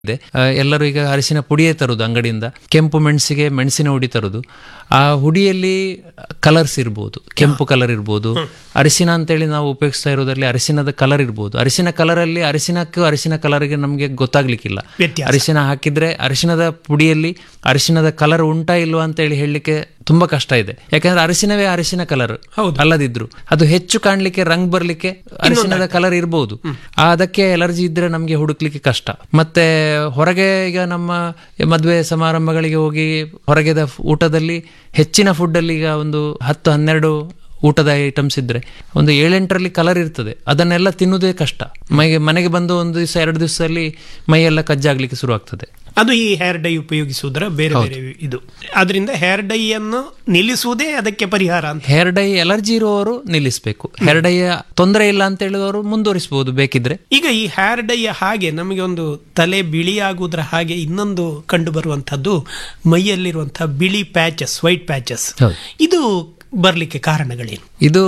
ಇದೆ ಆ, ಎಲ್ಲರೂ ಈಗ ಅರಿಶಿನ ಪುಡಿಯೇ ತರುದು ಅಂಗಡಿಯಿಂದ ಕೆಂಪು ಮೆಣಸಿಗೆ ಮೆಣಸಿನ ಹುಡಿ ತರುದು ಆ ಹುಡಿಯಲ್ಲಿ ಕಲರ್ಸ್ ಇರ್ಬೋದು ಕೆಂಪು ಕಲರ್ ಇರ್ಬೋದು ಅರಿಶಿನ ಅಂತೇಳಿ ನಾವು ಉಪಯೋಗಿಸ್ತಾ ಇರೋದ್ರಲ್ಲಿ ಅರಿಶಿನದ ಕಲರ್ ಇರ್ಬೋದು ಅರಿಶಿನ ಕಲರಲ್ಲಿ ಅರಿಶಿನಕ್ಕೂ ಅರಿಶಿನ ಕಲರ್ಗೆ ನಮಗೆ ಗೊತ್ತಾಗ್ಲಿಕ್ಕಿಲ್ಲ ವ್ಯತ್ಯಾಸ. ಅರಿಶಿನ ಹಾಕಿದ್ರೆ ಅರಿಶಿನದ ಪುಡಿಯಲ್ಲಿ ಅರಿಶಿನದ ಕಲರ್ ಉಂಟಾ ಇಲ್ವಾ ಅಂತ ಹೇಳಿ ಹೇಳಲಿಕ್ಕೆ ತುಂಬಾ ಕಷ್ಟ ಇದೆ ಯಾಕಂದ್ರೆ ಅರಿಶಿನವೇ ಅರಿಶಿನ ಕಲರ್ ಹೌದು. ಅಲ್ಲದಿದ್ರು ಅದು ಹೆಚ್ಚು ಕಾಣ್ಲಿಕ್ಕೆ ರಂಗ್ ಬರ್ಲಿಕ್ಕೆ ಅರಿಶಿನದ ಕಲರ್ ಇರ್ಬೋದು ಆ ಅದಕ್ಕೆ ಎಲರ್ಜಿ ಇದ್ರೆ ನಮಗೆ ಹುಡುಕ್ಲಿಕ್ಕೆ ಕಷ್ಟ ಮತ್ತೆ ಹೊರಗೆ ಈಗ ನಮ್ಮ ಮದುವೆ ಸಮಾರಂಭಗಳಿಗೆ ಹೋಗಿ ಹೊರಗೆದ ಊಟದಲ್ಲಿ ಹೆಚ್ಚಿನ ಫುಡ್ ಅಲ್ಲಿ ಈಗ ಒಂದು ಹತ್ತು ಹನ್ನೆರಡು ಊಟದ ಐಟಮ್ಸ್ ಇದ್ರೆ ಒಂದು ಏಳೆಂಟರಲ್ಲಿ ಕಲರ್ ಇರ್ತದೆ ಅದನ್ನೆಲ್ಲ ತಿನ್ನುವುದೇ ಕಷ್ಟ ಮೈಗೆ ಮನೆಗೆ ಬಂದು ಒಂದು ದಿವಸ ಎರಡು ದಿವಸದಲ್ಲಿ ಮೈಯೆಲ್ಲ ಕಜ್ಜಾಗ್ಲಿಕ್ಕೆ ಶುರು ಆಗ್ತದೆ ಅದು ಈ ಹೇರ್ ಡೈ ಉಪಯೋಗಿಸುವುದರ ಬೇರೆ ಬೇರೆ ಇದು ಅದರಿಂದ ಹೇರ್ ಡೈ ಅನ್ನು ನಿಲ್ಲಿಸುವುದೇ ಅದಕ್ಕೆ ಪರಿಹಾರ ಅಂತ ಹೇರ್ ಡೈ ಎಲರ್ಜಿ ಇರುವವರು ನಿಲ್ಲಿಸಬೇಕು ಹೇರ್ ಡೈ ತೊಂದರೆ ಇಲ್ಲ ಅಂತ ಹೇಳಿದವರು ಮುಂದುವರಿಸಬಹುದು ಬೇಕಿದ್ರೆ ಈಗ ಈ ಹೇರ್ ಡೈ ಹಾಗೆ ನಮಗೆ ಒಂದು ತಲೆ ಬಿಳಿಯಾಗುವುದರ ಹಾಗೆ ಇನ್ನೊಂದು ಕಂಡು ಬರುವಂತದ್ದು ಮೈಯಲ್ಲಿರುವಂತಹ ಬಿಳಿ ಪ್ಯಾಚಸ್ ವೈಟ್ ಪ್ಯಾಚಸ್ ಹೌದು. ಇದು ಬರ್ಲಿಕ್ಕೆ ಕಾರಣಗಳೇನು ಇದು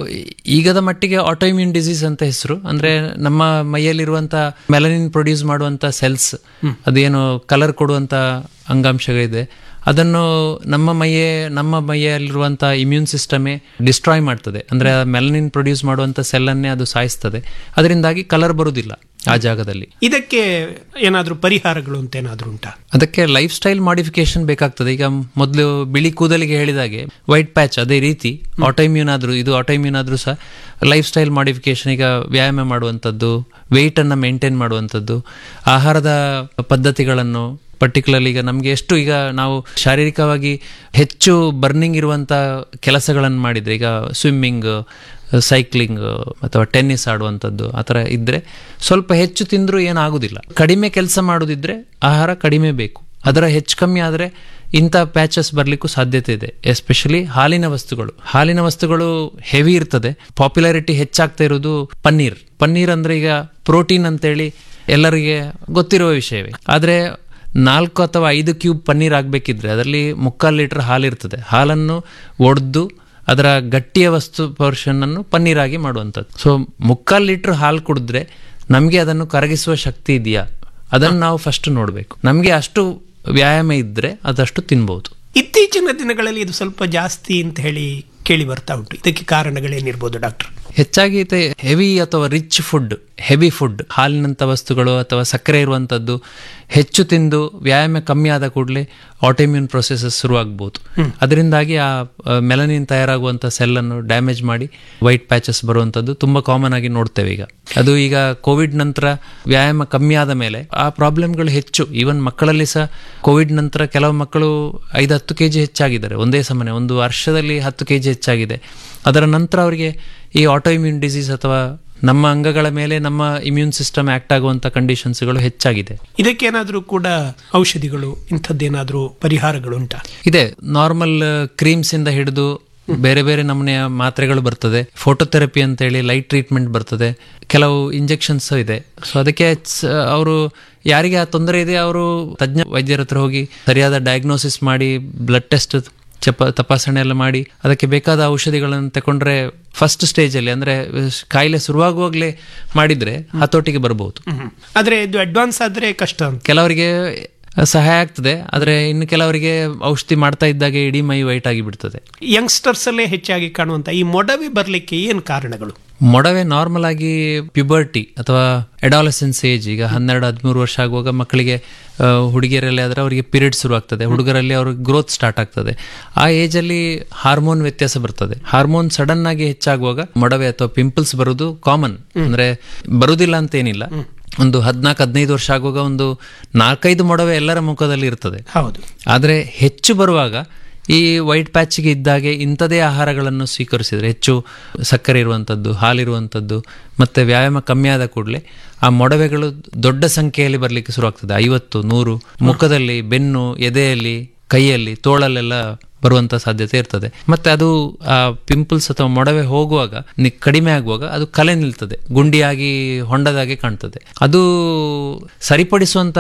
ಈಗದ ಮಟ್ಟಿಗೆ ಆಟೋಇಮ್ಯೂನ್ ಡಿಸೀಸ್ ಅಂತ ಹೆಸರು ಅಂದ್ರೆ ನಮ್ಮ ಮೈಯಲ್ಲಿರುವಂತ ಮೆಲನಿನ್ ಪ್ರೊಡ್ಯೂಸ್ ಮಾಡುವಂತ ಸೆಲ್ಸ್ ಅದೇನು ಕಲರ್ ಕೊಡುವಂತ ಅಂಗಾಂಶಗಳಿದೆ ಅದನ್ನು ನಮ್ಮ ಮೈಯೇ ನಮ್ಮ ಮೈಯಲ್ಲಿರುವಂತ ಇಮ್ಯೂನ್ ಸಿಸ್ಟಮೇ ಡಿಸ್ಟ್ರಾಯ್ ಮಾಡ್ತದೆ ಅಂದ್ರೆ ಮೆಲನಿನ್ ಪ್ರೊಡ್ಯೂಸ್ ಮಾಡುವಂತ ಸೆಲ್ ಅನ್ನೇ ಅದು ಸಾಯಿಸ್ತದೆ ಅದರಿಂದಾಗಿ ಕಲರ್ ಬರುವುದಿಲ್ಲ ಆ ಜಾಗದಲ್ಲಿ ಇದಕ್ಕೆ ಏನಾದರೂ ಪರಿಹಾರಗಳು ಅಂತ ಏನಾದರೂ ಉಂಟಾ ಅದಕ್ಕೆ ಲೈಫ್ ಸ್ಟೈಲ್ ಮಾಡಿಫಿಕೇಶನ್ ಬೇಕಾಗ್ತದೆ ಈಗ ಮೊದಲು ಬಿಳಿ ಕೂದಲಿಗೆ ಹೇಳಿದಾಗೆ ವೈಟ್ ಪ್ಯಾಚ್ ಅದೇ ರೀತಿ ಆಟೋಇಮ್ಯೂನ್ ಆದ್ರೂ ಇದು ಆಟೋಇಮ್ಯೂನ್ ಆದ್ರೂ ಸಹ ಲೈಫ್ ಸ್ಟೈಲ್ ಮಾಡಿಫಿಕೇಶನ್ ಈಗ ವ್ಯಾಯಾಮ ಮಾಡುವಂಥದ್ದು ವೆಯ್ಟ್ ಅನ್ನ ಮೇಂಟೈನ್ ಮಾಡುವಂಥದ್ದು ಆಹಾರದ ಪದ್ಧತಿಗಳನ್ನು ಪರ್ಟಿಕ್ಯುಲರ್ಲಿ ಈಗ ನಮಗೆ ಎಷ್ಟು ಈಗ ನಾವು ಶಾರೀರಿಕವಾಗಿ ಹೆಚ್ಚು ಬರ್ನಿಂಗ್ ಇರುವಂತ ಕೆಲಸಗಳನ್ನು ಮಾಡಿದ್ರೆ ಈಗ ಸ್ವಿಮ್ಮಿಂಗ್ ಸೈಕ್ಲಿಂಗ್ ಅಥವಾ ಟೆನ್ನಿಸ್ ಆಡುವಂಥದ್ದು ಆ ಥರ ಇದ್ರೆ ಸ್ವಲ್ಪ ಹೆಚ್ಚು ತಿಂದರೂ ಏನಾಗುದಿಲ್ಲ ಕಡಿಮೆ ಕೆಲಸ ಮಾಡೋದಿದ್ರೆ ಆಹಾರ ಕಡಿಮೆ ಬೇಕು ಅದರ ಹೆಚ್ಚು ಕಮ್ಮಿ ಆದರೆ ಇಂಥ ಪ್ಯಾಚಸ್ ಬರಲಿಕ್ಕೂ ಸಾಧ್ಯತೆ ಇದೆ ಎಸ್ಪೆಷಲಿ ಹಾಲಿನ ವಸ್ತುಗಳು ಹಾಲಿನ ವಸ್ತುಗಳು ಹೆವಿ ಇರ್ತದೆ ಪಾಪ್ಯುಲಾರಿಟಿ ಹೆಚ್ಚಾಗ್ತಾ ಇರೋದು ಪನ್ನೀರ್ ಪನ್ನೀರ್ ಅಂದ್ರೆ ಈಗ ಪ್ರೋಟೀನ್ ಅಂತೇಳಿ ಎಲ್ಲರಿಗೆ ಗೊತ್ತಿರುವ ವಿಷಯವೇ ಆದರೆ ನಾಲ್ಕು ಅಥವಾ ಐದು ಕ್ಯೂಬ್ ಪನ್ನೀರ್ ಆಗಬೇಕಿದ್ರೆ ಅದರಲ್ಲಿ ಮುಕ್ಕಾಲು ಲೀಟರ್ ಹಾಲಿರ್ತದೆ ಹಾಲನ್ನು ಒಡೆದು ಅದರ ಗಟ್ಟಿಯ ವಸ್ತು ಪೋರ್ಷನ್ ಅನ್ನು ಪನ್ನೀರಾಗಿ ಮಾಡುವಂಥದ್ದು ಸೊ ಮುಕ್ಕಾಲು ಲೀಟರ್ ಹಾಲು ಕುಡಿದ್ರೆ ನಮಗೆ ಅದನ್ನು ಕರಗಿಸುವ ಶಕ್ತಿ ಇದೆಯಾ ಅದನ್ನು ನಾವು ಫಸ್ಟ್ ನೋಡಬೇಕು ನಮಗೆ ಅಷ್ಟು ವ್ಯಾಯಾಮ ಇದ್ರೆ ಅದಷ್ಟು ತಿನ್ಬಹುದು ಇತ್ತೀಚಿನ ದಿನಗಳಲ್ಲಿ ಇದು ಸ್ವಲ್ಪ ಜಾಸ್ತಿ ಅಂತ ಹೇಳಿ ಕೇಳಿ ಬರ್ತಾ ಉಂಟು ಇದಕ್ಕೆ ಕಾರಣಗಳೇನಿರ್ಬೋದು ಡಾಕ್ಟರ್ ಹೆಚ್ಚಾಗಿ ಹೆವಿ ಅಥವಾ ರಿಚ್ ಫುಡ್ ಹೆವಿ ಫುಡ್ ಹಾಲಿನಂಥ ವಸ್ತುಗಳು ಅಥವಾ ಸಕ್ಕರೆ ಇರುವಂಥದ್ದು ಹೆಚ್ಚು ತಿಂದು ವ್ಯಾಯಾಮ ಕಮ್ಮಿ ಆದ ಕೂಡಲೇ ಆಟೋಮ್ಯೂನ್ ಪ್ರೊಸೆಸಸ್ ಶುರುವಾಗಬಹುದು ಅದರಿಂದಾಗಿ ಆ ಮೆಲನಿನ್ ತಯಾರಾಗುವಂಥ ಸೆಲ್ ಅನ್ನು ಡ್ಯಾಮೇಜ್ ಮಾಡಿ ವೈಟ್ ಪ್ಯಾಚಸ್ ಬರುವಂಥದ್ದು ತುಂಬಾ ಕಾಮನ್ ಆಗಿ ನೋಡ್ತೇವೆ ಈಗ ಅದು ಈಗ ಕೋವಿಡ್ ನಂತರ ವ್ಯಾಯಾಮ ಕಮ್ಮಿ ಆದ ಮೇಲೆ ಆ ಪ್ರಾಬ್ಲಮ್ಗಳು ಹೆಚ್ಚು ಈವನ್ ಮಕ್ಕಳಲ್ಲಿ ಸಹ ಕೋವಿಡ್ ನಂತರ ಕೆಲವು ಮಕ್ಕಳು ಐದು ಹತ್ತು ಕೆ ಜಿ ಹೆಚ್ಚಾಗಿದ್ದಾರೆ ಒಂದೇ ಸಮನೆ ಒಂದು ವರ್ಷದಲ್ಲಿ ಹತ್ತು ಕೆ ಜಿ ಹೆಚ್ಚಾಗಿದೆ ಅದರ ನಂತರ ಅವರಿಗೆ ಈ ಆಟೋಇಮ್ಯೂನ್ ಡಿಸೀಸ್ ಅಥವಾ ನಮ್ಮ ಅಂಗಗಳ ಮೇಲೆ ನಮ್ಮ ಇಮ್ಯೂನ್ ಸಿಸ್ಟಮ್ ಆಕ್ಟ್ ಆಗುವಂತ ಕಂಡೀಷನ್ಸ್ಗಳು ಹೆಚ್ಚಾಗಿದೆ ಇದಕ್ಕೇನಾದರೂ ಕೂಡ ಔಷಧಿಗಳು ಇಂಥದ್ದೇನಾದರೂ ಪರಿಹಾರಗಳು ಉಂಟಾ ಇದೆ ನಾರ್ಮಲ್ ಕ್ರೀಮ್ಸ್ ಇಂದ ಹಿಡಿದು ಬೇರೆ ಬೇರೆ ನಮೂನೆಯ ಮಾತ್ರೆಗಳು ಬರ್ತದೆ ಫೋಟೋಥೆರಪಿ ಅಂತ ಹೇಳಿ ಲೈಟ್ ಟ್ರೀಟ್ಮೆಂಟ್ ಬರ್ತದೆ ಕೆಲವು ಇಂಜೆಕ್ಷನ್ಸ್ ಇದೆ ಸೊ ಅದಕ್ಕೆ ಅವರು ಯಾರಿಗೆ ಆ ತೊಂದರೆ ಇದೆ ಅವರು ತಜ್ಞ ವೈದ್ಯರ ಹತ್ರ ಹೋಗಿ ಸರಿಯಾದ ಡಯಾಗ್ನೋಸಿಸ್ ಮಾಡಿ ಬ್ಲಡ್ ಟೆಸ್ಟ್ ಚಪ ತಪಾಸಣೆ ಎಲ್ಲ ಮಾಡಿ ಅದಕ್ಕೆ ಬೇಕಾದ ಔಷಧಿಗಳನ್ನು ತಗೊಂಡ್ರೆ ಫಸ್ಟ್ ಸ್ಟೇಜ್ ಅಲ್ಲಿ ಅಂದ್ರೆ ಕಾಯಿಲೆ ಶುರುವಾಗುವಾಗಲೇ ಮಾಡಿದ್ರೆ ಹತೋಟಿಗೆ ಬರಬಹುದು ಆದರೆ ಇದು ಅಡ್ವಾನ್ಸ್ ಆದರೆ ಕಷ್ಟ ಅಂತ ಕೆಲವರಿಗೆ ಸಹಾಯ ಆಗ್ತದೆ ಆದ್ರೆ ಇನ್ನು ಕೆಲವರಿಗೆ ಔಷಧಿ ಮಾಡ್ತಾ ಇದ್ದಾಗೆ ಇಡೀ ಮೈ ವೈಟ್ ಆಗಿ ಬಿಡ್ತದೆ ಯಂಗ್ಸ್ಟರ್ಸ್ ಅಲ್ಲೇ ಹೆಚ್ಚಾಗಿ ಕಾಣುವಂತ ಈ ಮೊಡವೆ ಬರಲಿಕ್ಕೆ ಏನು ಕಾರಣಗಳು ಮೊಡವೆ ನಾರ್ಮಲ್ ಆಗಿ ಪ್ಯುಬರ್ಟಿ ಅಥವಾ ಎಡಾಲಸೆನ್ಸ್ ಏಜ್ ಈಗ ಹನ್ನೆರಡು ಹದಿಮೂರು ವರ್ಷ ಆಗುವಾಗ ಮಕ್ಕಳಿಗೆ ಆ, ಹುಡುಗಿಯರಲ್ಲಿ ಆದ್ರೆ ಅವರಿಗೆ ಪೀರಿಯಡ್ ಶುರು ಆಗ್ತದೆ ಹುಡುಗರಲ್ಲಿ ಅವ್ರಿಗೆ ಗ್ರೋತ್ ಸ್ಟಾರ್ಟ್ ಆಗ್ತದೆ ಆ ಏಜ್ ಅಲ್ಲಿ ಹಾರ್ಮೋನ್ ವ್ಯತ್ಯಾಸ ಬರ್ತದೆ ಹಾರ್ಮೋನ್ ಸಡನ್ ಆಗಿ ಹೆಚ್ಚಾಗುವಾಗ ಮೊಡವೆ ಅಥವಾ ಪಿಂಪಲ್ಸ್ ಬರುವುದು ಕಾಮನ್ ಅಂದ್ರೆ ಬರುವುದಿಲ್ಲ ಅಂತ ಏನಿಲ್ಲ ಒಂದು ಹದಿನಾಲ್ಕು ಹದಿನೈದು ವರ್ಷ ಆಗುವಾಗ ಒಂದು ನಾಲ್ಕೈದು ಮೊಡವೆ ಎಲ್ಲರ ಮುಖದಲ್ಲಿ ಇರ್ತದೆ ಹೌದು ಆದರೆ ಹೆಚ್ಚು ಬರುವಾಗ ಈ ವೈಟ್ ಪ್ಯಾಚ್ಗೆ ಇದ್ದಾಗೆ ಇಂಥದೇ ಆಹಾರಗಳನ್ನು ಸ್ವೀಕರಿಸಿದರೆ ಹೆಚ್ಚು ಸಕ್ಕರೆ ಇರುವಂಥದ್ದು ಹಾಲಿರುವಂಥದ್ದು ಮತ್ತು ವ್ಯಾಯಾಮ ಕಮ್ಮಿ ಆದ ಕೂಡಲೇ ಆ ಮೊಡವೆಗಳು ದೊಡ್ಡ ಸಂಖ್ಯೆಯಲ್ಲಿ ಬರಲಿಕ್ಕೆ ಶುರುವಾಗ್ತದೆ ಐವತ್ತು ನೂರು ಮುಖದಲ್ಲಿ ಬೆನ್ನು ಎದೆಯಲ್ಲಿ ಕೈಯಲ್ಲಿ ತೋಳಲ್ಲೆಲ್ಲ ಬರುವಂತ ಸಾಧ್ಯತೆ ಇರ್ತದೆ ಮತ್ತೆ ಅದು ಆ ಪಿಂಪಲ್ಸ್ ಅಥವಾ ಮೊಡವೆ ಹೋಗುವಾಗ ನಿ- ಕಡಿಮೆ ಆಗುವಾಗ ಅದು ಕಲೆ ನಿಲ್ತದೆ ಗುಂಡಿಯಾಗಿ ಹೊಂಡದಾಗೆ ಕಾಣ್ತದೆ ಅದು ಸರಿಪಡಿಸುವಂತ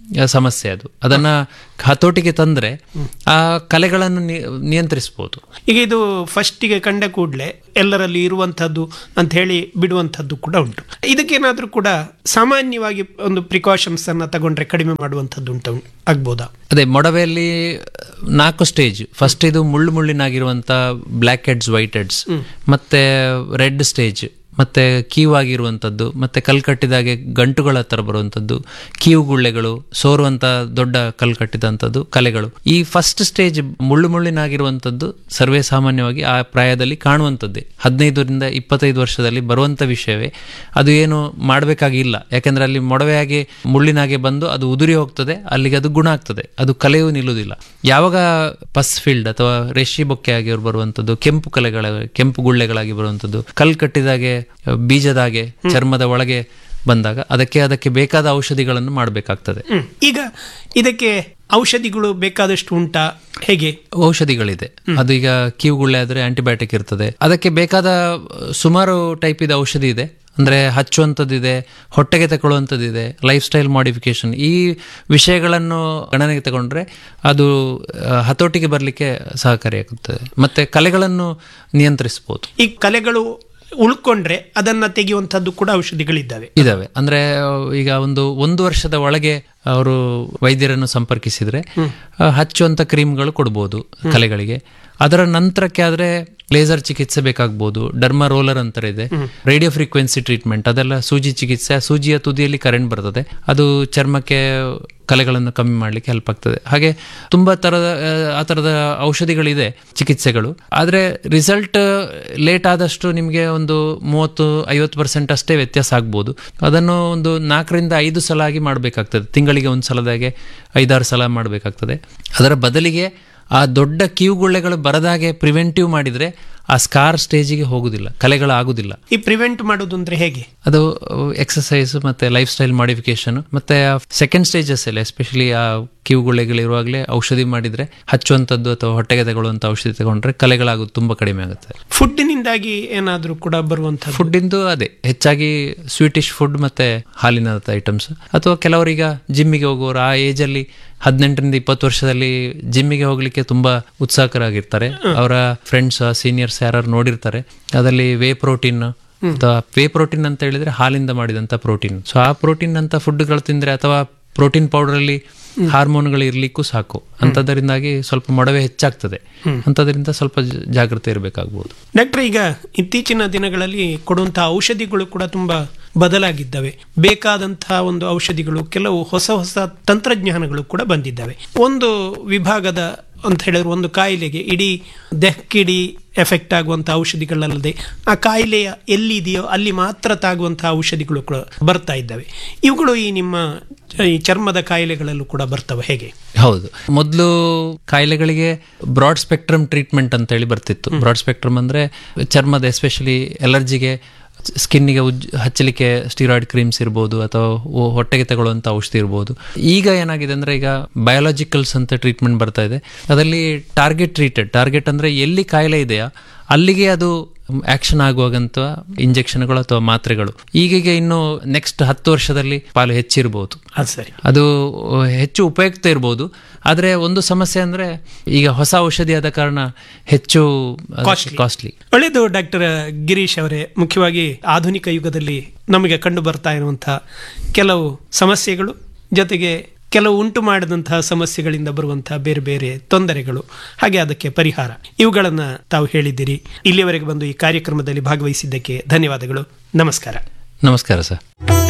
ಆ, ಸಮಸ್ಯೆ ಅದು ಅದನ್ನ ಹತೋಟಿಗೆ ತಂದ್ರೆ ಆ ಕಲೆಗಳನ್ನು ನಿ- ನಿಯಂತ್ರಿಸ್ಬೋದು ಈಗ ಇದು ಫಸ್ಟಿಗೆ ಕಂಡ ಕೂಡಲೇ ಎಲ್ಲರಲ್ಲಿ ಇರುವಂಥದ್ದು ಅಂತ ಹೇಳಿ ಬಿಡುವಂಥದ್ದು ಕೂಡ ಉಂಟು ಇದಕ್ಕೇನಾದರೂ ಕೂಡ ಸಾಮಾನ್ಯವಾಗಿ ಒಂದು ಪ್ರಿಕಾಷನ್ಸ್ ಅನ್ನ ತಗೊಂಡ್ರೆ ಕಡಿಮೆ ಮಾಡುವಂಥದ್ದು ಉಂಟು ಆಗ್ಬೋದಾ ಅದೇ ಮೊಡವೆಯಲ್ಲಿ ನಾಲ್ಕು ಸ್ಟೇಜ್ ಫಸ್ಟ್ ಇದು ಮುಳ್ಳು ಮುಳ್ಳಿನಾಗಿರುವಂತ ಬ್ಲ್ಯಾಕ್ ಹೆಡ್ಸ್ ವೈಟ್ ಹೆಡ್ಸ್ ಮತ್ತೆ ರೆಡ್ ಸ್ಟೇಜ್ ಮತ್ತೆ ಕೀವ್ ಆಗಿರುವಂಥದ್ದು ಮತ್ತೆ ಕಲ್ ಕಟ್ಟಿದಾಗೆ ಗಂಟುಗಳ ಹತ್ರ ಬರುವಂಥದ್ದು ಕೀವು ಗುಳ್ಳೆಗಳು ಸೋರುವಂತ ದೊಡ್ಡ ಕಲ್ ಕಟ್ಟಿದಂಥದ್ದು ಕಲೆಗಳು ಈ ಫಸ್ಟ್ ಸ್ಟೇಜ್ ಮುಳ್ಳು ಮುಳ್ಳಿನಾಗಿರುವಂಥದ್ದು ಸರ್ವೇ ಸಾಮಾನ್ಯವಾಗಿ ಆ ಪ್ರಾಯದಲ್ಲಿ ಕಾಣುವಂಥದ್ದೇ ಹದಿನೈದರಿಂದ ಇಪ್ಪತ್ತೈದು ವರ್ಷದಲ್ಲಿ ಬರುವಂಥ ವಿಷಯವೇ ಅದು ಏನು ಮಾಡಬೇಕಾಗಿಲ್ಲ ಯಾಕಂದ್ರೆ ಅಲ್ಲಿ ಮೊಡವೆಯಾಗಿ ಮುಳ್ಳಿನಾಗೆ ಬಂದು ಅದು ಉದುರಿ ಹೋಗ್ತದೆ ಅಲ್ಲಿಗೆ ಅದು ಗುಣ ಆಗ್ತದೆ ಅದು ಕಲೆಯೂ ನಿಲ್ಲುವುದಿಲ್ಲ ಯಾವಾಗ ಪಸ್ ಫೀಲ್ಡ್ ಅಥವಾ ರೇಷಿ ಬೊಕ್ಕೆ ಆಗಿ ಬರುವಂಥದ್ದು ಕೆಂಪು ಕಲೆಗಳ ಕೆಂಪು ಗುಳ್ಳೆಗಳಾಗಿ ಬರುವಂಥದ್ದು ಕಲ್ ಕಟ್ಟಿದಾಗೆ ಬೀಜದಾಗೆ ಚರ್ಮದ ಒಳಗೆ ಬಂದಾಗ ಅದಕ್ಕೆ ಅದಕ್ಕೆ ಬೇಕಾದ ಔಷಧಿಗಳನ್ನು ಮಾಡಬೇಕಾಗ್ತದೆ ಹ್ಮ್. ಈಗ ಇದಕ್ಕೆ ಔಷಧಿಗಳು ಬೇಕಾದಷ್ಟು ಉಂಟಾ ಹೇಗೆ ಔಷಧಿಗಳಿದೆ ಅದು ಈಗ ಕಿವುಗುಳ್ಳೆ ಆದ್ರೆ ಆಂಟಿಬಯೋಟಿಕ್ ಇರ್ತದೆ ಅದಕ್ಕೆ ಬೇಕಾದ ಅಹ್, ಸುಮಾರು ಟೈಪ್ ಇದೆ ಔಷಧಿ ಇದೆ ಅಂದ್ರೆ ಹಚ್ಚುವಂಥದ್ದಿದೆ ಹೊಟ್ಟೆಗೆ ತಗೊಳ್ಳುವಂಥದ್ದಿದೆ ಲೈಫ್ ಸ್ಟೈಲ್ ಮಾಡಿಫಿಕೇಶನ್ ಈ ವಿಷಯಗಳನ್ನು ಗಣನೆಗೆ ತಗೊಂಡ್ರೆ ಅದು ಅಹ್, ಹತೋಟಿಗೆ ಬರಲಿಕ್ಕೆ ಸಹಕಾರಿಯಾಗುತ್ತದೆ ಮತ್ತೆ ಕಲೆಗಳನ್ನು ನಿಯಂತ್ರಿಸಬಹುದು ಈ ಕಲೆಗಳು ಉಳ್ಕೊಂಡ್ರೆ ಅದನ್ನ ತೆಗೆಯುವಂಥದ್ದು ಕೂಡ ಔಷಧಿಗಳಿದ್ದಾವೆ ಇದಾವೆ ಅಂದ್ರೆ ಅಹ್, ಈಗ ಒಂದು ಒಂದು ವರ್ಷದ ಒಳಗೆ ಅವರು ವೈದ್ಯರನ್ನು ಸಂಪರ್ಕಿಸಿದ್ರೆ ಅಹ್, ಹಚ್ಚುವಂತ ಕ್ರೀಮ್ಗಳು ಕೊಡ್ಬೋದು ಕಲೆಗಳಿಗೆ ಅದರ ನಂತರಕ್ಕೆ ಆದ್ರೆ ಲೇಸರ್ ಚಿಕಿತ್ಸೆ ಬೇಕಾಗ್ಬೋದು ಡರ್ಮಾ ರೋಲರ್ ಅಂತ ಇದೆ ರೇಡಿಯೋ ಫ್ರೀಕ್ವೆನ್ಸಿ ಟ್ರೀಟ್ಮೆಂಟ್ ಅದೆಲ್ಲ ಸೂಜಿ ಚಿಕಿತ್ಸೆ ಆ ಸೂಜಿಯ ತುದಿಯಲ್ಲಿ ಕರೆಂಟ್ ಬರ್ತದೆ ಅದು ಚರ್ಮಕ್ಕೆ ಕಲೆಗಳನ್ನು ಕಮ್ಮಿ ಮಾಡಲಿಕ್ಕೆ ಹೆಲ್ಪ್ ಆಗ್ತದೆ ಹಾಗೆ ತುಂಬಾ ತರದ ಆ, ಆ ತರದ ಔಷಧಿಗಳಿದೆ ಚಿಕಿತ್ಸೆಗಳು ಆದರೆ ರಿಸಲ್ಟ್ ಲೇಟ್ ಆದಷ್ಟು ನಿಮಗೆ ಒಂದು ಮೂವತ್ತು ಐವತ್ತು ಪರ್ಸೆಂಟ್ ಅಷ್ಟೇ ವ್ಯತ್ಯಾಸ ಆಗ್ಬೋದು ಅದನ್ನು ಒಂದು ನಾಲ್ಕರಿಂದ ಐದು ಸಲ ಆಗಿ ಮಾಡಬೇಕಾಗ್ತದೆ ತಿಂಗಳಿಗೆ ಒಂದು ಸಲದಾಗೆ ಐದಾರು ಸಲ ಮಾಡಬೇಕಾಗ್ತದೆ ಅದರ ಬದಲಿಗೆ ಆ ದೊಡ್ಡ ಕಿವುಗುಳ್ಳೆಗಳು ಬರದಾಗೆ ಪ್ರಿವೆಂಟಿವ್ ಮಾಡಿದ್ರೆ ಆ ಸ್ಕಾರ್ ಸ್ಟೇಜಿಗೆ ಹೋಗುದಿಲ್ಲ ಕಲೆಗಳು ಆಗುದಿಲ್ಲ ಈ ಪ್ರಿವೆಂಟ್ ಮಾಡೋದು ಅಂದ್ರೆ ಹೇಗೆ ಅದು ಎಕ್ಸಸೈಸ್ ಮತ್ತೆ ಲೈಫ್ ಸ್ಟೈಲ್ ಮಾಡಿಫಿಕೇಶನ್ ಮತ್ತೆ ಸೆಕೆಂಡ್ ಸ್ಟೇಜಸ್ ಅಲ್ಲಿ ಎಸ್ಪೆಷಲಿ ಆ ಕಿವುಗುಳ್ಳೆಗಳಿರುವಾಗಲೇ ಔಷಧಿ ಮಾಡಿದ್ರೆ ಹಚ್ಚುವಂಥದ್ದು ಅಥವಾ ಹೊಟ್ಟೆಗೆ ತಗೊಳ್ಳುವಂಥ ಔಷಧಿ ತಗೊಂಡ್ರೆ ಕಲೆಗಳಾಗೋದು ತುಂಬಾ ಕಡಿಮೆ ಆಗುತ್ತೆ ಫುಡ್ಡಿನಿಂದಾಗಿ ಏನಾದರೂ ಕೂಡ ಬರುವಂಥದ್ದು ಫುಡ್ಡಿಂದು ಅದೇ ಹೆಚ್ಚಾಗಿ ಸ್ವೀಟಿಶ್ ಫುಡ್ ಮತ್ತೆ ಹಾಲಿನ ಐಟಮ್ಸ್ ಅಥವಾ ಕೆಲವರೀಗ ಜಿಮ್ಮಿಗೆ ಹೋಗೋರು ಆ ಏಜ್ ಅಲ್ಲಿ ಹದಿನೆಂಟರಿಂದ ಇಪ್ಪತ್ತು ವರ್ಷದಲ್ಲಿ ಜಿಮ್ಮಿಗೆ ಹೋಗ್ಲಿಕ್ಕೆ ತುಂಬಾ ಉತ್ಸಾಹಕರಾಗಿರ್ತಾರೆ ಅವರ ಫ್ರೆಂಡ್ಸ್ ಸೀನಿಯರ್ಸ್ ಯಾರು ನೋಡಿರ್ತಾರೆ ಅದರಲ್ಲಿ ವೇ ಪ್ರೋಟೀನ್ ಅಥವಾ ವೇ ಪ್ರೋಟೀನ್ ಅಂತ ಹೇಳಿದ್ರೆ ಹಾಲಿಂದ ಮಾಡಿದಂತ ಪ್ರೋಟೀನ್ ಸೊ ಆ ಪ್ರೋಟೀನ್ ಅಂತ ಫುಡ್ಗಳು ತಿಂದ್ರೆ ಅಥವಾ ಪ್ರೋಟೀನ್ ಪೌಡರ್ ಅಲ್ಲಿ ಹಾರ್ಮೋನ್ಗಳು ಇರ್ಲಿಕ್ಕೂ ಸಾಕು ಅಂತದರಿಂದಾಗಿ ಸ್ವಲ್ಪ ಮೊಡವೆ ಹೆಚ್ಚಾಗ್ತದೆ ಅಂತದ್ರಿಂದ ಸ್ವಲ್ಪ ಜ- ಜಾಗ್ರತೆ ಇರಬೇಕಾಗ್ಬೋದು ಡಾಕ್ಟರ್ ಈಗ ಇತ್ತೀಚಿನ ದಿನಗಳಲ್ಲಿ ಕೊಡುವಂತಹ ಔಷಧಿಗಳು ಕೂಡ ತುಂಬಾ ಬದಲಾಗಿದ್ದಾವೆ ಬೇಕಾದಂತಹ ಒಂದು ಔಷಧಿಗಳು ಕೆಲವು ಹೊಸ ಹೊಸ ತಂತ್ರಜ್ಞಾನಗಳು ಕೂಡ ಬಂದಿದ್ದಾವೆ ಒಂದು ವಿಭಾಗದ ಅಂತ ಹೇಳಿದ್ರೆ ಒಂದು ಕಾಯಿಲೆಗೆ ಇಡೀ ದೇಹಕ್ಕಿಡೀ ಎಫೆಕ್ಟ್ ಆಗುವಂತಹ ಔಷಧಿಗಳಲ್ಲದೆ ಆ ಕಾಯಿಲೆಯ ಎಲ್ಲಿದೆಯೋ ಅಲ್ಲಿ ಮಾತ್ರ ತಾಗುವಂತಹ ಔಷಧಿಗಳು ಕೂಡ ಬರ್ತಾ ಇದ್ದಾವೆ ಇವುಗಳು ಈ ನಿಮ್ಮ ಈ ಚರ್ಮದ ಕಾಯಿಲೆಗಳಲ್ಲೂ ಕೂಡ ಬರ್ತವೆ ಹೇಗೆ ಹೌದು ಮೊದಲು ಕಾಯಿಲೆಗಳಿಗೆ ಬ್ರಾಡ್ ಸ್ಪೆಕ್ಟ್ರಮ್ ಟ್ರೀಟ್ಮೆಂಟ್ ಅಂತ ಹೇಳಿ ಬರ್ತಿತ್ತು ಬ್ರಾಡ್ ಸ್ಪೆಕ್ಟ್ರಮ್ ಅಂದ್ರೆ ಚರ್ಮದ ಎಸ್ಪೆಷಲಿ ಎಲರ್ಜಿಗೆ ಸ್ಕಿನ್ನಿಗೆ ಉಜ್ ಹಚ್ಚಲಿಕ್ಕೆ ಸ್ಟಿರಾಯ್ಡ್ ಕ್ರೀಮ್ಸ್ ಇರ್ಬೋದು ಅಥವಾ ಒ- ಹೊಟ್ಟೆಗೆ ತಗೊಳ್ಳುವಂಥ ಔಷಧಿ ಇರ್ಬೋದು ಈಗ ಏನಾಗಿದೆ ಅಂದ್ರೆ ಈಗ ಬಯೋಲಾಜಿಕಲ್ಸ್ ಅಂತ ಟ್ರೀಟ್ಮೆಂಟ್ ಬರ್ತಾ ಇದೆ ಅದರಲ್ಲಿ ಟಾರ್ಗೆಟ್ ಟ್ರೀಟೆಡ್ ಟಾರ್ಗೆಟ್ ಅಂದ್ರೆ ಎಲ್ಲಿ ಕಾಯಿಲೆ ಇದೆಯಾ ಅಲ್ಲಿಗೆ ಅದು ಆಕ್ಷನ್ ಆಗುವಾಗಂತ ಇಂಜೆಕ್ಷನ್ಗಳು ಅಥವಾ ಮಾತ್ರೆಗಳು ಈಗೀಗ ಇನ್ನು ನೆಕ್ಸ್ಟ್ ಹತ್ತು ವರ್ಷದಲ್ಲಿ ಪಾಲು ಹೆಚ್ಚಿರಬಹುದು ಅದು ಸರಿ ಅದು ಹೆಚ್ಚು ಉಪಯುಕ್ತ ಇರ್ಬೋದು ಆದರೆ ಒಂದು ಸಮಸ್ಯೆ ಅಂದ್ರೆ ಈಗ ಹೊಸ ಔಷಧಿ ಆದ ಕಾರಣ ಹೆಚ್ಚು Costly. ಕಾಸ್ಟ್ಲಿ ಒಳ್ಳೆಯದು ಡಾಕ್ಟರ್ ಗಿರೀಶ್ ಅವರೇ ಮುಖ್ಯವಾಗಿ ಆಧುನಿಕ ಯುಗದಲ್ಲಿ ನಮಗೆ ಕಂಡು ಬರ್ತಾ ಇರುವಂತಹ ಕೆಲವು ಸಮಸ್ಯೆಗಳು ಜೊತೆಗೆ ಕೆಲವು ಉಂಟು ಮಾಡಿದಂತಹ ಸಮಸ್ಯೆಗಳಿಂದ ಬರುವಂತಹ ಬೇರೆ ಬೇರೆ ತೊಂದರೆಗಳು ಹಾಗೆ ಅದಕ್ಕೆ ಪರಿಹಾರ ಇವುಗಳನ್ನ ತಾವು ಹೇಳಿದ್ದೀರಿ ಇಲ್ಲಿಯವರೆಗೆ ಬಂದು ಈ ಕಾರ್ಯಕ್ರಮದಲ್ಲಿ ಭಾಗವಹಿಸಿದ್ದಕ್ಕೆ ಧನ್ಯವಾದಗಳು ನಮಸ್ಕಾರ ನಮಸ್ಕಾರ ಸರ್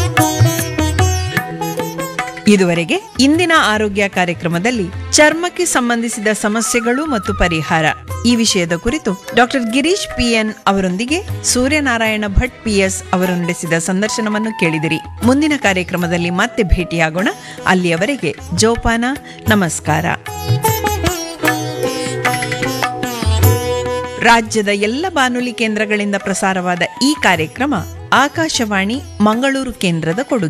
ಇದುವರೆಗೆ ಇಂದಿನ ಆರೋಗ್ಯ ಕಾರ್ಯಕ್ರಮದಲ್ಲಿ ಚರ್ಮಕ್ಕೆ ಸಂಬಂಧಿಸಿದ ಸಮಸ್ಯೆಗಳು ಮತ್ತು ಪರಿಹಾರ ಈ ವಿಷಯದ ಕುರಿತು ಡಾಕ್ಟರ್ ಗಿರೀಶ್ ಪಿಎನ್ ಅವರೊಂದಿಗೆ ಸೂರ್ಯನಾರಾಯಣ ಭಟ್ ಪಿಎಸ್ ಅವರು ನಡೆಸಿದ ಸಂದರ್ಶನವನ್ನು ಕೇಳಿದಿರಿ ಮುಂದಿನ ಕಾರ್ಯಕ್ರಮದಲ್ಲಿ ಮತ್ತೆ ಭೇಟಿಯಾಗೋಣ ಅಲ್ಲಿಯವರೆಗೆ ಜೋಪಾನ ನಮಸ್ಕಾರ ರಾಜ್ಯದ ಎಲ್ಲ ಬಾನುಲಿ ಕೇಂದ್ರಗಳಿಂದ ಪ್ರಸಾರವಾದ ಈ ಕಾರ್ಯಕ್ರಮ ಆಕಾಶವಾಣಿ ಮಂಗಳೂರು ಕೇಂದ್ರದ ಕೊಡುಗೆ